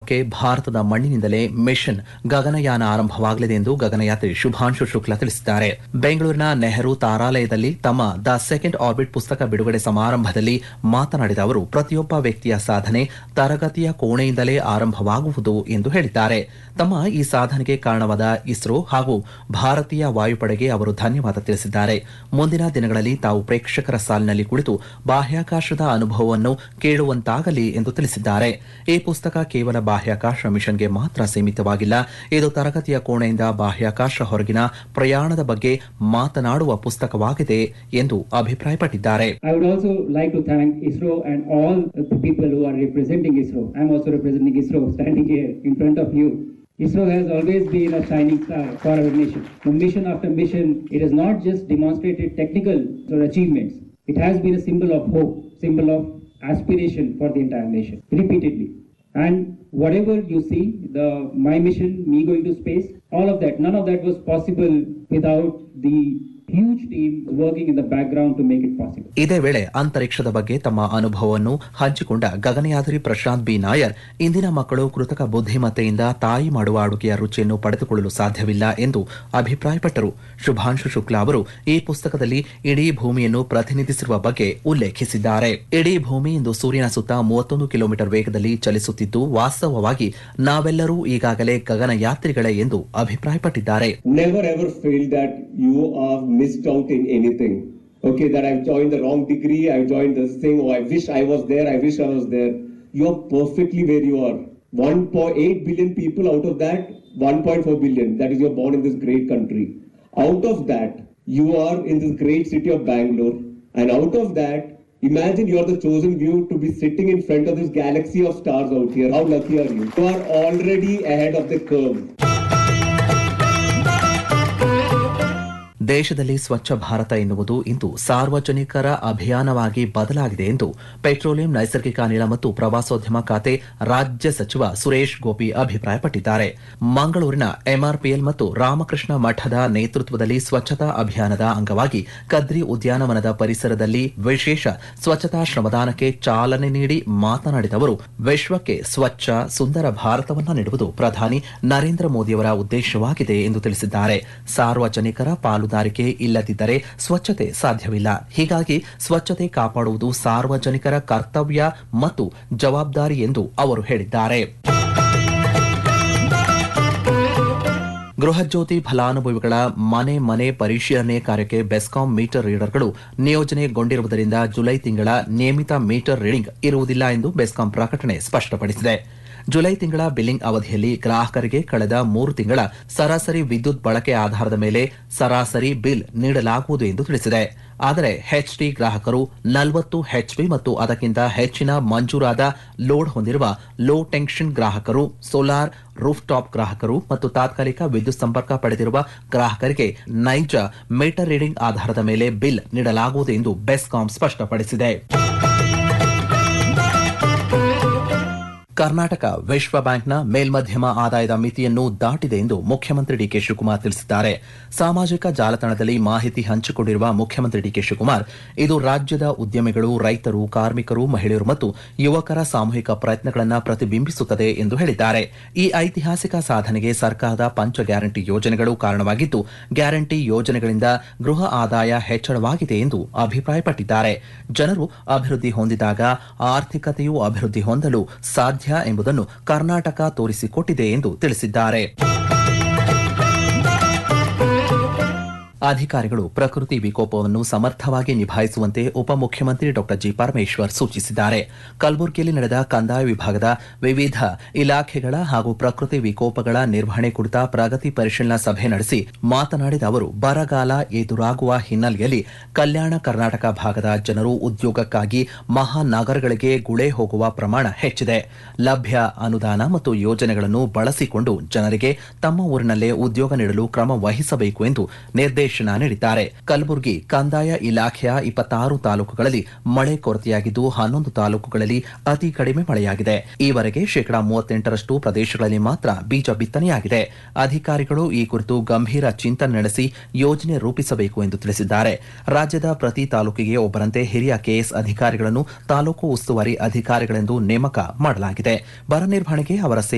ಕ್ಕೆ ಭಾರತದ ಮಣ್ಣಿನಿಂದಲೇ ಮಿಷನ್ ಗಗನಯಾನ ಆರಂಭವಾಗಲಿದೆ ಎಂದು ಗಗನಯಾತ್ರಿ ಶುಭಾಂಶು ಶುಕ್ಲಾ ತಿಳಿಸಿದ್ದಾರೆ ಬೆಂಗಳೂರಿನ ನೆಹರು ತಾರಾಲಯದಲ್ಲಿ ತಮ್ಮ ದ ಸೆಕೆಂಡ್ ಆರ್ಬಿಟ್ ಪುಸ್ತಕ ಬಿಡುಗಡೆ ಸಮಾರಂಭದಲ್ಲಿ ಮಾತನಾಡಿದ ಅವರು ಪ್ರತಿಯೊಬ್ಬ ವ್ಯಕ್ತಿಯ ಸಾಧನೆ ತರಗತಿಯ ಕೋಣೆಯಿಂದಲೇ ಆರಂಭವಾಗುವುದು ಎಂದು ಹೇಳಿದ್ದಾರೆ ತಮ್ಮ ಈ ಸಾಧನೆಗೆ ಕಾರಣವಾದ ಇಸ್ರೋ ಹಾಗೂ ಭಾರತೀಯ ವಾಯುಪಡೆಗೆ ಅವರು ಧನ್ಯವಾದ ತಿಳಿಸಿದ್ದಾರೆ ಮುಂದಿನ ದಿನಗಳಲ್ಲಿ ತಾವು ಪ್ರೇಕ್ಷಕರ ಸಾಲಿನಲ್ಲಿ ಕುಳಿತು ಬಾಹ್ಯಾಕಾಶದ ಅನುಭವವನ್ನು ಕೇಳುವಂತಾಗಲಿ ಎಂದು ತಿಳಿಸಿದ್ದಾರೆ ಈ ಪುಸ್ತಕ ಕೇವಲ ಬಾಹ್ಯಾಕಾಶ ಮಿಷನ್ಗೆ ಮಾತ್ರ ಸೀಮಿತವಾಗಿಲ್ಲ ಇದು ತರಗತಿಯ ಕೋಣೆಯಿಂದ ಬಾಹ್ಯಾಕಾಶ ಹೊರಗಿನ ಪ್ರಯಾಣದ ಬಗ್ಗೆ ಮಾತನಾಡುವ ಪುಸ್ತಕವಾಗಿದೆ ಎಂದು ಅಭಿಪ್ರಾಯಪಟ್ಟಿದ್ದಾರೆ I would also like to thank ISRO and all the people who are representing ISRO. I'm also representing ISRO standing here in front of you. ISRO has always been a shining star for our nation. From mission after mission, it has not just demonstrated technical achievements, it has been a symbol of hope, symbol of aspiration for the entire nation, repeatedly. And whatever you see, the my mission, me going to space, all of that, none of that was possible without the huge team working in the background to make it possible. ಇದೇ ವೇಳೆ ಅಂತರಿಕ್ಷದ ಬಗ್ಗೆ ತಮ್ಮ ಅನುಭವವನ್ನು ಹಂಚಿಕೊಂಡ ಗಗನಯಾತ್ರಿ Prashant B Nair ಇಂದಿನ ಮಕ್ಕಳು ಕೃತಕ ಬುದ್ಧಿಮತ್ತೆಯಿಂದ ತಾಯಿ ಮಾಡುವ ಅಡುಗೆಯ ರುಚಿಯನ್ನು ಪಡೆದುಕೊಳ್ಳಲು ಸಾಧ್ಯವಿಲ್ಲ ಎಂದು ಅಭಿಪ್ರಾಯಪಟ್ಟರು ಶುಭಾಂಶು ಶುಕ್ಲಾ ಅವರು ಈ ಪುಸ್ತಕದಲ್ಲಿ ಇಡೀ ಭೂಮಿಯನ್ನು ಪ್ರತಿನಿಧಿಸಿರುವ ಬಗ್ಗೆ ಉಲ್ಲೇಖಿಸಿದ್ದಾರೆ ಇಡೀ ಭೂಮಿ ಇಂದು ಸೂರ್ಯನ ಸುತ್ತ ಮೂವತ್ತೊಂದು ಕಿಲೋಮೀಟರ್ ವೇಗದಲ್ಲಿ ಚಲಿಸುತ್ತಿದ್ದು ವಾಸ್ತವವಾಗಿ ನಾವೆಲ್ಲರೂ ಈಗಾಗಲೇ ಗಗನಯಾತ್ರಿಗಳೇ ಎಂದು ಅಭಿಪ್ರಾಯಪಟ್ಟಿದ್ದಾರೆ never ever feel that you are missed out in anything. Okay, that I've joined the wrong degree, I've joined this thing, oh, I wish I was there, I wish I was there. You're perfectly where you are. 1.8 billion people out of that, 1.4 billion, that is, you're born in this great country. Out of that, you are in this great city of Bangalore. And out of that, imagine you're the chosen few to be sitting in front of this galaxy of stars out here. How lucky are you? You are already ahead of the curve. ದೇಶದಲ್ಲಿ ಸ್ವಚ್ಛ ಭಾರತ ಎನ್ನುವುದು ಇಂದು ಸಾರ್ವಜನಿಕರ ಅಭಿಯಾನವಾಗಿ ಬದಲಾಗಿದೆ ಎಂದು petroleum ನೈಸರ್ಗಿಕ ಅನಿಲ ಮತ್ತು ಪ್ರವಾಸೋದ್ಯಮ ಖಾತೆ ರಾಜ್ಯ ಸಚಿವ ಸುರೇಶ್ ಗೋಪಿ ಅಭಿಪ್ರಾಯಪಟ್ಟಿದ್ದಾರೆ ಮಂಗಳೂರಿನ ಎಂಆರ್ಪಿಎಲ್ ಮತ್ತು ರಾಮಕೃಷ್ಣ ಮಠದ ನೇತೃತ್ವದಲ್ಲಿ ಸ್ವಚ್ಛತಾ ಅಭಿಯಾನದ ಅಂಗವಾಗಿ ಕದ್ರಿ ಉದ್ಯಾನವನದ ಪರಿಸರದಲ್ಲಿ ವಿಶೇಷ ಸ್ವಚ್ಛತಾ ಶ್ರಮದಾನಕ್ಕೆ ಚಾಲನೆ ನೀಡಿ ಮಾತನಾಡಿದ ಅವರು ವಿಶ್ವಕ್ಕೆ ಸ್ವಚ್ಛ ಸುಂದರ ಭಾರತವನ್ನ ನೀಡುವುದು ಪ್ರಧಾನಿ ನರೇಂದ್ರ ಮೋದಿಯವರ ಉದ್ದೇಶವಾಗಿದೆ ಎಂದು ತಿಳಿಸಿದ್ದಾರೆ ಸಾರ್ವಜನಿಕರ ಪಾಲುದಾರಿಕೆ ಇಲ್ಲದಿದ್ದರೆ ಸ್ವಚ್ಛತೆ ಸಾಧ್ಯವಿಲ್ಲ ಹೀಗಾಗಿ ಸ್ವಚ್ಛತೆ ಕಾಪಾಡುವುದು ಸಾರ್ವಜನಿಕರ ಕರ್ತವ್ಯ ಮತ್ತು ಜವಾಬ್ದಾರಿ ಎಂದು ಅವರು ಹೇಳಿದ್ದಾರೆ ಗೃಹಜ್ಯೋತಿ ಫಲಾನುಭವಿಗಳ ಮನೆ ಮನೆ ಪರಿಶೀಲನೆ ಕಾರ್ಯಕ್ಕೆ ಬೆಸ್ಕಾಂ ಮೀಟರ್ ರೀಡರ್ಗಳು ನಿಯೋಜನೆಗೊಂಡಿರುವುದರಿಂದ ಜುಲೈ ತಿಂಗಳ ನಿಯಮಿತ ಮೀಟರ್ ರೀಡಿಂಗ್ ಇರುವುದಿಲ್ಲ ಎಂದು ಬೆಸ್ಕಾಂ ಪ್ರಕಟಣೆ ಸ್ಪಷ್ಟಪಡಿಸಿದೆ ಜುಲೈ ತಿಂಗಳ ಬಿಲ್ಲಿಂಗ್ ಅವಧಿಯಲ್ಲಿ ಗ್ರಾಹಕರಿಗೆ ಕಳೆದ ಮೂರು ತಿಂಗಳ ಸರಾಸರಿ ವಿದ್ಯುತ್ ಬಳಕೆ ಆಧಾರದ ಮೇಲೆ ಸರಾಸರಿ ಬಿಲ್ ನೀಡಲಾಗುವುದು ಎಂದು ತಿಳಿಸಿದೆ ಆದರೆ ಎಚ್ಡಿ ಗ್ರಾಹಕರು ನಲವತ್ತು ಎಚ್ಪಿ ಮತ್ತು ಅದಕ್ಕಿಂತ ಹೆಚ್ಚಿನ ಮಂಜೂರಾದ ಲೋಡ್ ಹೊಂದಿರುವ ಲೋ ಟೆನ್ಷನ್ ಗ್ರಾಹಕರು ಸೋಲಾರ್ ರೂಫ್ ಟಾಪ್ ಗ್ರಾಹಕರು ಮತ್ತು ತಾತ್ಕಾಲಿಕ ವಿದ್ಯುತ್ ಸಂಪರ್ಕ ಪಡೆದಿರುವ ಗ್ರಾಹಕರಿಗೆ ನೈಜ ಮೀಟರ್ ರೀಡಿಂಗ್ ಆಧಾರದ ಮೇಲೆ ಬಿಲ್ ನೀಡಲಾಗುವುದು ಎಂದು ಬೆಸ್ಕಾಂ ಸ್ಪಷ್ಟಪಡಿಸಿದೆ ಕರ್ನಾಟಕ ವಿಶ್ವ ಬ್ಯಾಂಕ್ನ ಮೇಲ್ಮಧ್ಯಮ ಆದಾಯದ ಮಿತಿಯನ್ನು ದಾಟಿದೆ ಎಂದು ಮುಖ್ಯಮಂತ್ರಿ ಡಿಕೆ ಶಿವಕುಮಾರ್ ತಿಳಿಸಿದ್ದಾರೆ ಸಾಮಾಜಿಕ ಜಾಲತಾಣದಲ್ಲಿ ಮಾಹಿತಿ ಹಂಚಿಕೊಂಡಿರುವ ಮುಖ್ಯಮಂತ್ರಿ ಡಿಕೆ ಶಿವಕುಮಾರ್ ಇದು ರಾಜ್ಯದ ಉದ್ಯಮಿಗಳು ರೈತರು ಕಾರ್ಮಿಕರು ಮಹಿಳೆಯರು ಮತ್ತು ಯುವಕರ ಸಾಮೂಹಿಕ ಪ್ರಯತ್ನಗಳನ್ನು ಪ್ರತಿಬಿಂಬಿಸುತ್ತದೆ ಎಂದು ಹೇಳಿದ್ದಾರೆ ಈ ಐತಿಹಾಸಿಕ ಸಾಧನೆಗೆ ಸರ್ಕಾರದ ಪಂಚ ಗ್ಯಾರಂಟಿ ಯೋಜನೆಗಳು ಕಾರಣವಾಗಿದ್ದು ಗ್ಯಾರಂಟಿ ಯೋಜನೆಗಳಿಂದ ಗೃಹ ಆದಾಯ ಹೆಚ್ಚಳವಾಗಿದೆ ಎಂದು ಅಭಿಪ್ರಾಯಪಟ್ಟಿದ್ದಾರೆ ಜನರು ಅಭಿವೃದ್ಧಿ ಹೊಂದಿದಾಗ ಆರ್ಥಿಕತೆಯು ಅಭಿವೃದ್ಧಿ ಹೊಂದಲು ಸಾಧ್ಯ ಎಂಬುದನ್ನು ಕರ್ನಾಟಕ ತೋರಿಸಿಕೊಟ್ಟಿದೆ ಎಂದು ತಿಳಿಸಿದ್ದಾರೆ ಅಧಿಕಾರಿಗಳು ಪ್ರಕೃತಿ ವಿಕೋಪವನ್ನು ಸಮರ್ಥವಾಗಿ ನಿಭಾಯಿಸುವಂತೆ ಉಪಮುಖ್ಯಮಂತ್ರಿ ಡಾ ಜಿ ಪರಮೇಶ್ವರ್ ಸೂಚಿಸಿದ್ದಾರೆ ಕಲಬುರಗಿಯಲ್ಲಿ ನಡೆದ ಕಂದಾಯ ವಿಭಾಗದ ವಿವಿಧ ಇಲಾಖೆಗಳ ಹಾಗೂ ಪ್ರಕೃತಿ ವಿಕೋಪಗಳ ನಿರ್ವಹಣೆ ಕುರಿತ ಪ್ರಗತಿ ಪರಿಶೀಲನಾ ಸಭೆ ನಡೆಸಿ ಮಾತನಾಡಿದ ಅವರು ಬರಗಾಲ ಎದುರಾಗುವ ಹಿನ್ನೆಲೆಯಲ್ಲಿ ಕಲ್ಯಾಣ ಕರ್ನಾಟಕ ಭಾಗದ ಜನರು ಉದ್ಯೋಗಕ್ಕಾಗಿ ಮಹಾನಗರಗಳಿಗೆ ಗುಳೆ ಹೋಗುವ ಪ್ರಮಾಣ ಹೆಚ್ಚಿದೆ ಲಭ್ಯ ಅನುದಾನ ಮತ್ತು ಯೋಜನೆಗಳನ್ನು ಬಳಸಿಕೊಂಡು ಜನರಿಗೆ ತಮ್ಮ ಊರಿನಲ್ಲೇ ಉದ್ಯೋಗ ನೀಡಲು ಕ್ರಮ ವಹಿಸಬೇಕು ಎಂದು ನಿರ್ದೇಶನ ನೀಡಿದ್ದಾರೆ ಕಲಬುರಗಿ ಕಂದಾಯ ಇಲಾಖೆಯ ಇಪ್ಪತ್ತಾರು ತಾಲೂಕುಗಳಲ್ಲಿ ಮಳೆ ಕೊರತೆಯಾಗಿದ್ದು ಹನ್ನೊಂದು ತಾಲೂಕುಗಳಲ್ಲಿ ಅತಿ ಕಡಿಮೆ ಮಳೆಯಾಗಿದೆ ಈವರೆಗೆ ಶೇಕಡಾ ಮೂವತ್ತೆಂಟರಷ್ಟು ಪ್ರದೇಶಗಳಲ್ಲಿ ಮಾತ್ರ ಬೀಜ ಬಿತ್ತನೆಯಾಗಿದೆ ಅಧಿಕಾರಿಗಳು ಈ ಕುರಿತು ಗಂಭೀರ ಚಿಂತನೆ ನಡೆಸಿ ಯೋಜನೆ ರೂಪಿಸಬೇಕು ಎಂದು ತಿಳಿಸಿದ್ದಾರೆ ರಾಜ್ಯದ ಪ್ರತಿ ತಾಲೂಕಿಗೆ ಒಬ್ಬರಂತೆ ಹಿರಿಯ ಕೆಎಸ್ ಅಧಿಕಾರಿಗಳನ್ನು ತಾಲೂಕು ಉಸ್ತುವಾರಿ ಅಧಿಕಾರಿಗಳೆಂದು ನೇಮಕ ಮಾಡಲಾಗಿದೆ ಬರ ನಿರ್ವಹಣೆಗೆ ಅವರ